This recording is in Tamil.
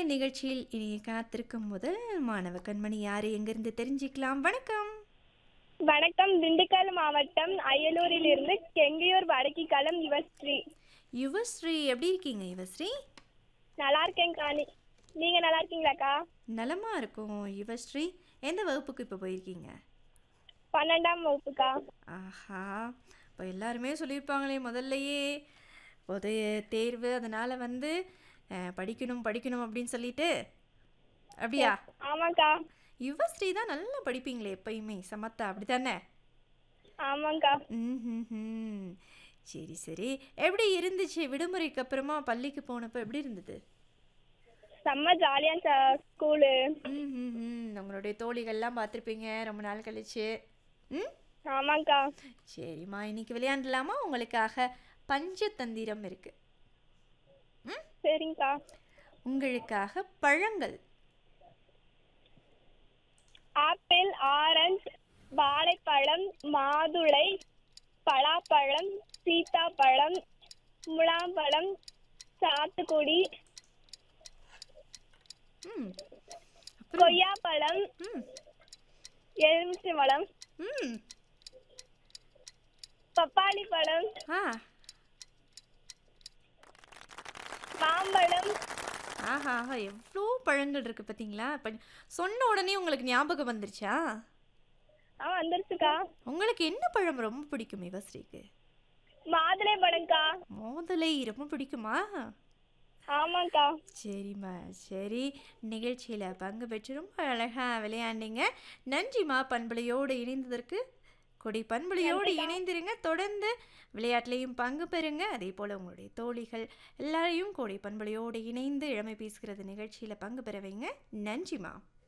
நிகழ்ச்சியில் இனி காத்திருக்கும் முதல் மாணவ கண்மணி யாரு எங்கிருந்து தெரிஞ்சுக்கலாம் வணக்கம் வணக்கம் திண்டுக்கல் மாவட்டம் அயலூரிலிருந்து கெங்கையூர் வடக்கிக்களம் யுவஸ்ரீ யுவஸ்ரீ எப்படி இருக்கீங்க யுவஸ்ரீ நல்லா இருக்கேன் காணி நீங்க நல்லா இருக்கீங்களாக்கா நலமா இருக்கும் யுவஸ்ரீ எந்த வகுப்புக்கு இப்போ போயிருக்கீங்க பன்னெண்டாம் வகுப்புக்கா ஆஹா இப்போ எல்லாருமே சொல்லியிருப்பாங்களே முதல்லையே உதய தேர்வு அதனால் வந்து அஹ், படிக்கணும் படிக்கணும் அப்படின்னு சொல்லிட்டு அப்படியா ஆமாக்கா யுவஸ்ரீ தான் நல்லா படிப்பீங்களே எப்பயுமே சமத்தா அப்படி தானே ஆமாக்கா ம்ஹும்ஹும். சரி சரி எப்படி இருந்துச்சு விடுமுறைக்கு அப்புறமா பள்ளிக்கு போனப்போ எப்படி இருந்தது செம்ம ஜாலியா ஸ்கூலு ம்ஹும்ஹும். உங்களுடைய தோழிகள்லாம் பார்த்துருப்பீங்க ரொம்ப நாள் கழிச்சு ம் ஆமாக்கா சரிம்மா இன்னைக்கு விளையாண்டலாமா உங்களுக்காக பஞ்சதந்திரம் இருக்கு ம் சரிங்கக்கா உங்களுக்காக பழங்கள் ஆப்பிள் ஆரஞ்சு வாழைப்பழம் மாதுளை பலாப்பழம் சீத்தாப்பழம் முலாம்பழம் சாத்துக்குடி ம் அப்புறம் கொய்யாப்பழம் ம் எலுமிச்சை பழம் ம் பப்பாளி பழம் ஆ மாம்பழம் ஆஹா ஆஹா எவ்வளோ பழங்கள் இருக்கு பார்த்தீங்களா இப்போ சொன்ன உடனே உங்களுக்கு ஞாபகம் வந்துருச்சா ஆ வந்துருச்சுக்கா உங்களுக்கு என்ன பழம் ரொம்ப பிடிக்கும் யுவஸ்ரீக்கு மாதுளை பழம்க்கா மோதலை ரொம்ப பிடிக்குமா ஆமாக்கா சரிம்மா சரி நிகழ்ச்சியில் பங்கு பெற்று ரொம்ப அழகாக விளையாண்டீங்க நன்றிம்மா பண்பலையோடு இணைந்ததற்கு கொடி பண்பலையோடு இணைந்திருங்க தொடர்ந்து விளையாட்டுலையும் பங்கு பெறுங்க அதே போல் உங்களுடைய தோழிகள் எல்லாரையும் கொடி பண்பலையோடு இணைந்து இளமை பேசுகிறது நிகழ்ச்சியில் பங்கு பெற வைங்க நன்றிம்மா